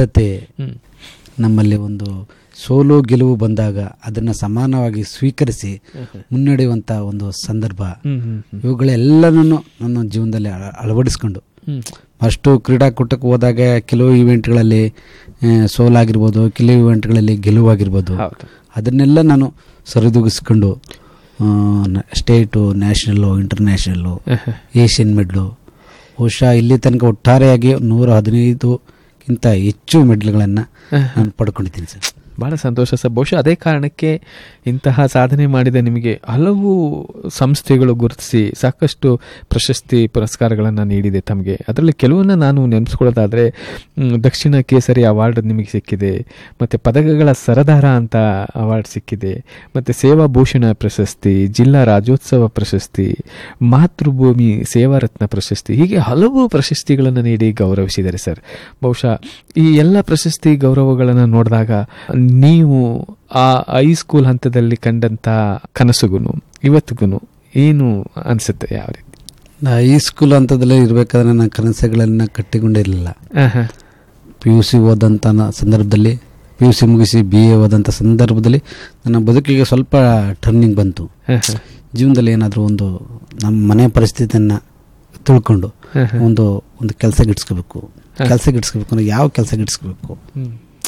ಬದ್ಧತೆ ಹ್ಮ್. ನಮ್ಮಲ್ಲಿ ಒಂದು ಸೋಲು ಗೆಲುವು ಬಂದಾಗ ಅದನ್ನು ಸಮಾನವಾಗಿ ಸ್ವೀಕರಿಸಿ ಮುನ್ನಡೆಯುವಂಥ ಒಂದು ಸಂದರ್ಭ ಹ್ಮ್, ಹ್ಮ್, ಹ್ಮ್. ಇವುಗಳೆಲ್ಲನೂ ನನ್ನ ಜೀವನದಲ್ಲಿ ಅಳ- ಅಳವಡಿಸ್ಕೊಂಡು ಹ್ಮ್. ಅಷ್ಟು ಕ್ರೀಡಾಕೂಟಕ್ಕೆ ಹೋದಾಗ ಕೆಲವು ಇವೆಂಟ್ಗಳಲ್ಲಿ ಆ, ಸೋಲಾಗಿರ್ಬೋದು ಕೆಲವು ಇವೆಂಟ್ಗಳಲ್ಲಿ ಗೆಲುವಾಗಿರ್ಬೋದು ಹೌದು ಅದನ್ನೆಲ್ಲ ನಾನು ಸರಿದೂಗಿಸ್ಕೊಂಡು ಆ, ನ- state national international Asian medal ಬಹುಶಃ ಇಲ್ಲಿ ತನಕ ಒಟ್ಟಾರೆಯಾಗಿ ನೂರ ಹದಿನೈದುಕ್ಕಿಂತ ಹೆಚ್ಚು ಮೆಡ್ಲ್ಗಳನ್ನು ನಾನು ಪಡ್ಕೊಂಡಿದ್ದೀನಿ ಸರ್ ಬಹಳ ಸಂತೋಷ ಸರ್ ಬಹುಶಃ ಅದೇ ಕಾರಣಕ್ಕೆ ಇಂತಹ ಸಾಧನೆ ಮಾಡಿದ ನಿಮಗೆ ಹಲವು ಸಂಸ್ಥೆಗಳು ಗುರುತಿಸಿ ಸಾಕಷ್ಟು ಪ್ರಶಸ್ತಿ ಪುರಸ್ಕಾರಗಳನ್ನು ನೀಡಿದೆ ತಮಗೆ ಅದರಲ್ಲಿ ಕೆಲವನ್ನ ನಾನು ನೆನೆಸ್ಕೊಳ್ಳೋದಾದರೆ ಮ್, ದಕ್ಷಿಣ ಕೇಸರಿ ಅವಾರ್ಡ್ ನಿಮಗೆ ಸಿಕ್ಕಿದೆ ಮತ್ತು ಪದಕಗಳ ಸರದಾರ ಅಂತ ಅವಾರ್ಡ್ ಸಿಕ್ಕಿದೆ ಮತ್ತು ಸೇವಾ ಭೂಷಣ ಪ್ರಶಸ್ತಿ ಜಿಲ್ಲಾ ರಾಜ್ಯೋತ್ಸವ ಪ್ರಶಸ್ತಿ ಮಾತೃಭೂಮಿ ಸೇವಾರತ್ನ ಪ್ರಶಸ್ತಿ ಹೀಗೆ ಹಲವು ಪ್ರಶಸ್ತಿಗಳನ್ನು ನೀಡಿ ಗೌರವಿಸಿದ್ದಾರೆ ಸರ್ ಬಹುಶಃ ಈ ಎಲ್ಲ ಪ್ರಶಸ್ತಿ ಗೌರವಗಳನ್ನು ನೋಡಿದಾಗ ನೀವು ಆ ಹೈಸ್ಕೂಲ್ ಹಂತದಲ್ಲಿ ಕಂಡಂಥ ಕನಸುಗುನು ಇವತ್ತಿಗೂ ಏನು ಅನಿಸುತ್ತೆ ಯಾವ ರೀತಿ ನಾ ಈ ಸ್ಕೂಲ್ ಹಂತದಲ್ಲೇ ಇರಬೇಕಾದ್ರೆ ನನ್ನ ಕನಸುಗಳನ್ನು ಕಟ್ಟಿಕೊಂಡಿರಲಿಲ್ಲ ಆಹಾ. ಪಿ ಯು ಸಿ ಓದಂಥ ನ- ಸಂದರ್ಭದಲ್ಲಿ ಪಿ ಯು ಸಿ ಮುಗಿಸಿ ಬಿ ಎ ಓದಂಥ ಸಂದರ್ಭದಲ್ಲಿ ನನ್ನ ಬದುಕಿಗೆ ಸ್ವಲ್ಪ ಟರ್ನಿಂಗ್ ಬಂತು ಆಹಾ. ಜೀವನದಲ್ಲಿ ಏನಾದರೂ ಒಂದು ನಮ್ಮ ಮನೆ ಪರಿಸ್ಥಿತಿಯನ್ನು ತಿಳ್ಕೊಂಡು ಆಹಾ. ಒಂದು ಒಂದು ಕೆಲಸ ಗಿಡ್ಸ್ಕೋಬೇಕು ಕೆಲಸ ಗಿಡ್ಸ್ಕೋಬೇಕು ಅಂದ್ರೆ ಯಾವ ಕೆಲಸ ಗಿಡ್ಸ್ಕೋಬೇಕು ಹ್ಮ್.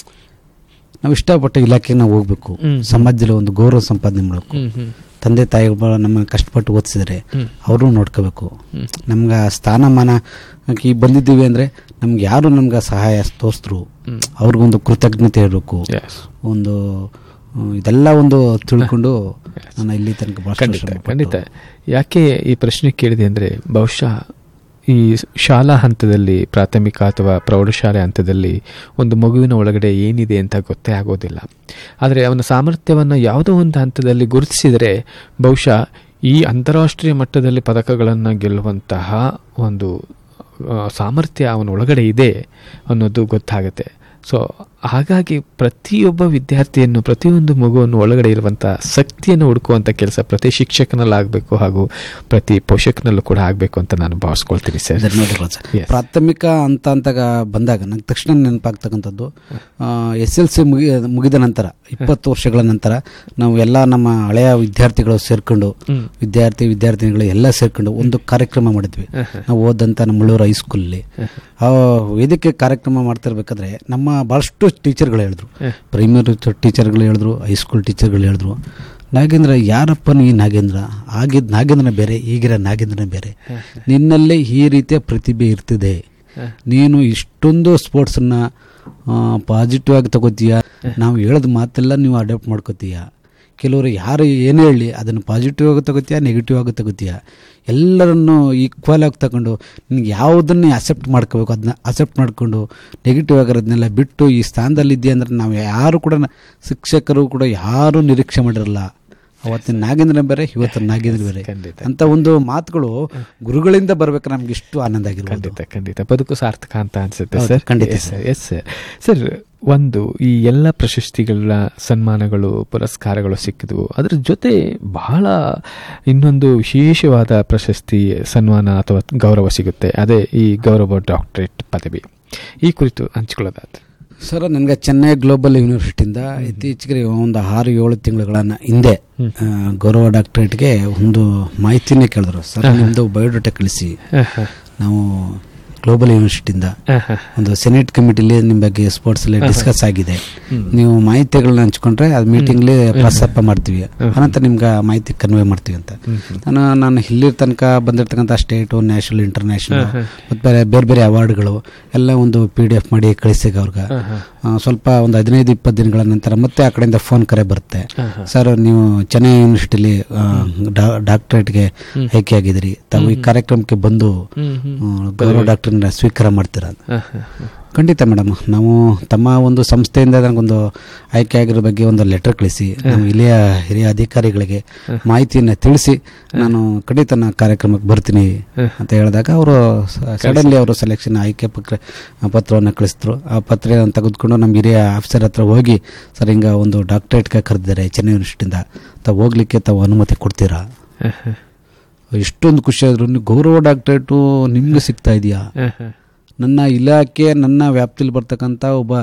ನಾವು ಇಷ್ಟಪಟ್ಟ ಇಲಾಖೆಗೆ ನಾವು ಹೋಗ್ಬೇಕು ಹ್ಮ್. ಸಮಾಜದಲ್ಲಿ ಒಂದು ಗೌರವ ಸಂಪಾದನೆ ಮಾಡಬೇಕು ಹ್ಮ್, ಹ್ಮ್, ತಂದೆ ತಾಯಿಗಳು ನಮ್ಮನ್ನು ಕಷ್ಟಪಟ್ಟು ಓದಿಸಿದ್ರೆ ಹ್ಮ್. ಅವರು ನೋಡ್ಕೋಬೇಕು ಹ್ಮ್. ನಮ್ಗೆ ಆ ಸ್ಥಾನಮಾನ ಈ ಬಂದಿದ್ದೀವಿ ಅಂದರೆ ನಮ್ಗೆ ಯಾರು ನಮ್ಗೆ ಸಹಾಯ ತೋರಿಸಿದ್ರು ಹ್ಮ್. ಅವ್ರಿಗೊಂದು ಕೃತಜ್ಞತೆ ಇರಬೇಕು Yes. ಒಂದು ಹ್ಮ್, ಇದೆಲ್ಲ ಒಂದು ತಿಳ್ಕೊಂಡು ನಾನು ಇಲ್ಲಿ ತನಕ ಬಹಳಷ್ಟು ಖಂಡಿತ ಶ್ರಮಪಟ್ಟು- ಖಂಡಿತ ಯಾಕೆ ಈ ಪ್ರಶ್ನೆ ಕೇಳಿದೆ ಅಂದರೆ ಬಹುಶಃ ಈ ಶಾಲಾ ಹಂತದಲ್ಲಿ ಪ್ರಾಥಮಿಕ ಅಥವಾ ಪ್ರೌಢಶಾಲೆ ಹಂತದಲ್ಲಿ ಒಂದು ಮಗುವಿನ ಒಳಗಡೆ ಏನಿದೆ ಅಂತ ಗೊತ್ತೇ ಆಗೋದಿಲ್ಲ ಆದರೆ ಅವನ ಸಾಮರ್ಥ್ಯವನ್ನು ಯಾವುದೋ ಒಂದು ಹಂತದಲ್ಲಿ ಗುರುತಿಸಿದರೆ ಬಹುಶಃ ಈ ಅಂತಾರಾಷ್ಟ್ರೀಯ ಮಟ್ಟದಲ್ಲಿ ಪದಕಗಳನ್ನು ಗೆಲ್ಲುವಂತಹ ಒಂದು ಆ, ಸಾಮರ್ಥ್ಯ ಅವನ ಒಳಗಡೆ ಇದೆ ಅನ್ನೋದು ಗೊತ್ತಾಗುತ್ತೆ ಸೊ ಹಾಗಾಗಿ ಪ್ರತಿಯೊಬ್ಬ ವಿದ್ಯಾರ್ಥಿಯನ್ನು ಪ್ರತಿಯೊಂದು ಮಗುವನ್ನು ಒಳಗಡೆ ಇರುವಂಥ ಶಕ್ತಿಯನ್ನು ಹುಡುಕುವಂಥ ಕೆಲಸ ಪ್ರತಿ ಶಿಕ್ಷಕನಲ್ಲಾಗಬೇಕು ಹಾಗೂ ಪ್ರತಿ ಪೋಷಕನಲ್ಲೂ ಕೂಡ ಆಗಬೇಕು ಅಂತ ನಾನು ಭಾವಿಸ್ಕೊಳ್ತೀನಿ ಸರ್ ಧನ್ಯವಾದಗಳು ಸರ್ Yes. ಪ್ರಾಥಮಿಕ ಅಂತ ಅಂತ ಬಂದಾಗ ನಂಗೆ ತಕ್ಷಣ ನೆನಪಾಗ್ತಕ್ಕಂಥದ್ದು ಎಸ್ ಎಲ್ ಸಿ ಮುಗಿ ಮುಗಿದ ನಂತರ ಇಪ್ಪತ್ತು ವರ್ಷಗಳ ನಂತರ ನಾವು ಎಲ್ಲ ನಮ್ಮ ಹಳೆಯ ವಿದ್ಯಾರ್ಥಿಗಳು ಸೇರ್ಕೊಂಡು ಹ್ಮ್. ವಿದ್ಯಾರ್ಥಿ ವಿದ್ಯಾರ್ಥಿನಿಗಳು ಎಲ್ಲ ಸೇರ್ಕೊಂಡು ಒಂದು ಕಾರ್ಯಕ್ರಮ ಮಾಡಿದ್ವಿ ನಾವು ಓದಂಥ ನಮ್ಮ ಮುಳ್ಳೂರು ಹೈಸ್ಕೂಲಲ್ಲಿ ಆ ವೇದಿಕೆ ಕಾರ್ಯಕ್ರಮ ಮಾಡ್ತಿರ್ಬೇಕಾದ್ರೆ ನಮ್ಮ ಭಾಳಷ್ಟು ಟೀಚರ್ಗಳು ಹೇಳಿದ್ರು ಪ್ರೈಮರಿ ಟೀಚರ್ಗಳು ಹೇಳಿದ್ರು ಹೈಸ್ಕೂಲ್ ಟೀಚರ್ಗಳು ಹೇಳಿದ್ರು ನಾಗೇಂದ್ರ ಯಾರಪ್ಪನು ಈ ನಾಗೇಂದ್ರ ಆಗಿದ್ದ ನಾಗೇಂದ್ರನ ಬೇರೆ ಈಗಿರೋ ನಾಗೇಂದ್ರನ ಬೇರೆ ನಿನ್ನಲ್ಲೇ ಈ ರೀತಿಯ ಪ್ರತಿಭೆ ಇರ್ತಿದೆ ನೀನು ಇಷ್ಟೊಂದು ಸ್ಪೋರ್ಟ್ಸನ್ನ ಪಾಸಿಟಿವ್ ಆಗಿ ತಗೋತೀಯ ನಾವು ಹೇಳೋದು ಮಾತೆಲ್ಲ ನೀವು ಅಡಾಪ್ಟ್ ಮಾಡ್ಕೋತೀಯ ಕೆಲವರು ಯಾರು ಏನೇ ಹೇಳಿ ಅದನ್ನು ಪಾಸಿಟಿವ್ ಆಗಿ ತಗೋತೀಯ ನೆಗೆಟಿವ್ ಆಗಿ ತಗೋತೀಯ ಎಲ್ಲರನ್ನು ಈಕ್ವಲ್ ಆಗಿ ತಗೊಂಡು ನಿನ್ಗೆ ಯಾವುದನ್ನು ಅಕ್ಸೆಪ್ಟ್ ಮಾಡ್ಕೋಬೇಕು ಅದನ್ನ ಅಕ್ಸೆಪ್ಟ್ ಮಾಡಿಕೊಂಡು ನೆಗೆಟಿವ್ ಆಗಿರೋದನ್ನೆಲ್ಲ ಬಿಟ್ಟು ಈ ಸ್ಥಾನದಲ್ಲಿದ್ದೀಯ ಅಂದರೆ ನಾವು ಯಾರು ಕೂಡ ನ- ಶಿಕ್ಷಕರು ಕೂಡ ಯಾರೂ ನಿರೀಕ್ಷೆ ಮಾಡಿರಲ್ಲ ಅವತ್ತಿನ ನಾಗೇಂದ್ರ ಬೇರೆ ಇವತ್ತಿನ ನಾಗೇಂದ್ರ ಬೇರೆ ಖಂಡಿತ. ಅಂತ ಒಂದು ಮಾತುಗಳು ಗುರುಗಳಿಂದ ಬರ್ಬೇಕು ನಮ್ಗೆ ಇಷ್ಟು ಆನಂದ ಆಗಿರ್ಬೋದು ಖಂಡಿತ ಖಂಡಿತ ಬದುಕು ಸಾರ್ಥಕ ಅಂತ ಅನ್ಸುತ್ತೆ ಹೌದು, ಸರ್ ಖಂಡಿತ yes sir yes sir sir ಒಂದು ಈ ಎಲ್ಲ ಪ್ರಶಸ್ತಿಗಳ ಸನ್ಮಾನಗಳು ಪುರಸ್ಕಾರಗಳು ಸಿಕ್ಕಿದ್ವು ಅದರ ಜೊತೆ ಬಹಳ ಇನ್ನೊಂದು ವಿಶೇಷವಾದ ಪ್ರಶಸ್ತಿ ಸನ್ಮಾನ ಅಥವಾ ಗೌರವ ಸಿಗುತ್ತೆ ಅದೇ ಈ ಗೌರವ ಡಾಕ್ಟರೇಟ್ ಪದವಿ ಈ ಕುರಿತು ಹಂಚ್ಕೊಳ್ಳೋದಾದ್ರೆ ಸರ್ ನನಗೆ ಚೆನ್ನೈ ಗ್ಲೋಬಲ್ ಯೂನಿವರ್ಸಿಟಿಯಿಂದ ಇತ್ತೀಚೆಗೆ ಒಂದು ಆರು ಏಳು ತಿಂಗಳುಗಳನ್ನ ಹಿಂದೆ ಆ, ಗೌರವ ಡಾಕ್ಟರೇಟ್ಗೆ ಒಂದು ಮಾಹಿತಿನೇ ಕೇಳಿದ್ರು ಸರ್ ನಿಮ್ಮದು ಬಯೋಡಾಟಾ ಕಳಿಸಿ ನಾವು ಗ್ಲೋಬಲ್ ಯೂನಿವರ್ಸಿಟಿಯಿಂದ ಒಂದು ಸೆನೆಟ್ ಕಮಿಟಿಲಿ ನಿಮ್ಮ ಬಗ್ಗೆ ಸ್ಪೋರ್ಟ್ಸ್ ಅಲ್ಲಿ ಡಿಸ್ಕಸ್ ಆಗಿದೆ ನೀವು ಮಾಹಿತಿಗಳನ್ನ ಹಂಚ್ಕೊಂಡ್ರೆ ಅದು ಮೀಟಿಂಗ್ಲಿ ಪ್ರಸ್ತಾಪ ಮಾಡ್ತೀವಿ ಅನಂತರ ನಿಮ್ಗೆ ಆ ಮಾಹಿತಿ ಕನ್ವೆ ಮಾಡ್ತೀವಿ ಅಂತ ನಾನು ನಾನು ಇಲ್ಲಿ ತನಕ ಬಂದಿರತಕ್ಕಂಥ ಸ್ಟೇಟು ನ್ಯಾಷನಲ್ ಇಂಟರ್ನ್ಯಾಷನಲ್ ಮತ್ತು ಬೇರೆ ಬೇರೆ ಬೇರೆ ಅವಾರ್ಡ್ಗಳು ಎಲ್ಲ ಒಂದು ಪಿ ಡಿ ಎಫ್ ಮಾಡಿ ಕಳಿಸಿಗೆ ಅವ್ರಿಗೆ ಆ, ಸ್ವಲ್ಪ ಒಂದು ಹದಿನೈದು ಇಪ್ಪತ್ತು ದಿನಗಳ ನಂತರ ಮತ್ತೆ ಆ ಕಡೆಯಿಂದ ಫೋನ್ ಕರೆ ಬರುತ್ತೆ ಸರ್ ನೀವು ಚೆನ್ನೈ ಯೂನಿವರ್ಸಿಟಿಲಿ ಡಾಕ್ಟರೇಟ್ಗೆ ಆಯ್ಕೆಯಾಗಿದ್ದೀರಿ ತಾವು ಈ ಕಾರ್ಯಕ್ರಮಕ್ಕೆ ಬಂದು ಆ, ಗೌರವ ಡಾಕ್ಟರ್ನ ಸ್ವೀಕಾರ ಮಾಡ್ತೀರಾ ಅಂತ. ಖಂಡಿತ ಮೇಡಮ್ ನಾವು ತಮ್ಮ ಒಂದು ಸಂಸ್ಥೆಯಿಂದ ನನಗೊಂದು ಆಯ್ಕೆ ಆಗಿರೋ ಬಗ್ಗೆ ಒಂದು ಲೆಟರ್ ಕಳಿಸಿ ನಮ್ಮ ಇಲ್ಲಿಯ ಹಿರಿಯ ಅಧಿಕಾರಿಗಳಿಗೆ ಮಾಹಿತಿಯನ್ನು ತಿಳಿಸಿ ನಾನು ಖಂಡಿತ ನಾ ಕಾರ್ಯಕ್ರಮಕ್ಕೆ ಬರ್ತೀನಿ ಅಂತ ಹೇಳಿದಾಗ ಅವರು ಸಡನ್ಲಿ ಅವರು ಸೆಲೆಕ್ಷನ್ ಆಯ್ಕೆ ಪತ್ರ ಪತ್ರವನ್ನು ಕಳಿಸಿದ್ರು ಆ ಪತ್ರ ತೆಗೆದುಕೊಂಡು ನಮ್ಮ ಹಿರಿಯ ಆಫೀಸರ್ ಹತ್ರ ಹೋಗಿ ಸರ್ ಹಿಂಗ ಒಂದು ಡಾಕ್ಟರೇಟ್ಗೆ ಕರೆದಿದ್ದಾರೆ ಚೆನ್ನೈ ಯೂನಿವರ್ಸಿಟಿಯಿಂದ ತಾವು ಹೋಗ್ಲಿಕ್ಕೆ ತಾವು ಅನುಮತಿ ಕೊಡ್ತೀರಾ ಎಷ್ಟೊಂದು ಖುಷಿ ಆದ್ರು ನೀವು ಗೌರವ ಡಾಕ್ಟರೇಟು ನಿಮ್ಗೆ ಸಿಗ್ತಾ ಇದೆಯಾ ನನ್ನ ಇಲಾಖೆ ನನ್ನ ವ್ಯಾಪ್ತಿಲಿ ಬರ್ತಕ್ಕಂಥ ಒಬ್ಬ